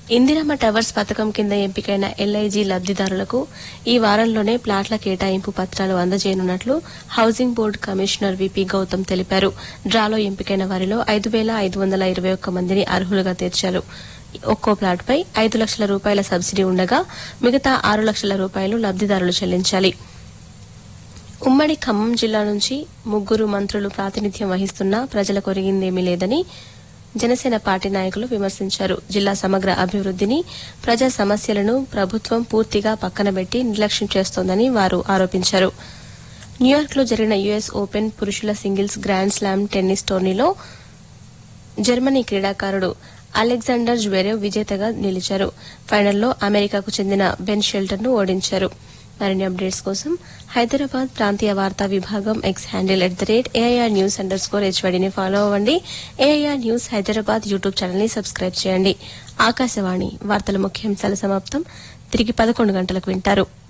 Indiramma towers పథకం కింద ఎంపికైన ఎల్ఐజీ లబ్దిదారులకు ఈ వారంలోనే ప్లాట్ల కేటాయింపు పత్రాలు అందజేయనున్నట్లు housing board commissioner VP Gautam తెలిపారు డ్రాలో ఎంపికైన వారిలో ఐదు వేల ఐదు వందల ఇరవై ఒక్క మందిని అర్హులుగా తీర్చారు ఒక్కో ప్లాట్పై ఐదు లక్షల రూపాయల సబ్సిడీ ఉండగా మిగతా ఆరు లక్షల రూపాయలు లబ్దిదారులు చెల్లించాలి ఉమ్మడి ఖమ్మం జిల్లా నుంచి ముగ్గురు మంత్రులు ప్రాతినిధ్యం వహిస్తున్నా ప్రజలకు ఒరిగిందేమీ లేదని జనసేన పార్టీ నాయకులు విమర్శించారు జిల్లా సమగ్ర అభివృద్దిని ప్రజా సమస్యలను ప్రభుత్వం పూర్తిగా పక్కనబెట్టి నిర్లక్ష్యం చేస్తోందని వారు ఆరోపించారు న్యూయార్క్ లో జరిగిన యుఎస్ ఓపెన్ పురుషుల సింగిల్స్ గ్రాండ్ స్లామ్ టెన్నిస్ టోర్నీలో జర్మనీ క్రీడాకారుడు అలెగ్జాండర్ జ్వెరేవ్ విజేతగా నిలిచారు ఫైనల్లో అమెరికాకు చెందిన బెన్ షెల్టర్ ను ఓడించారు మరిన్ని అప్డేట్స్ కోసం హైదరాబాద్ ప్రాంతీయ వార్తా విభాగం X handle at the rate AIR news underscore హెచ్వడిని ఫాలో అవ్వండి AIR news Hyderabad YouTube channel ని సబ్స్క్రైబ్ చేయండి ఆకాశవాణి వార్తల ముఖ్యాంశాల సమాప్తం తిరిగి పదకొండు గంటలకు వింటారు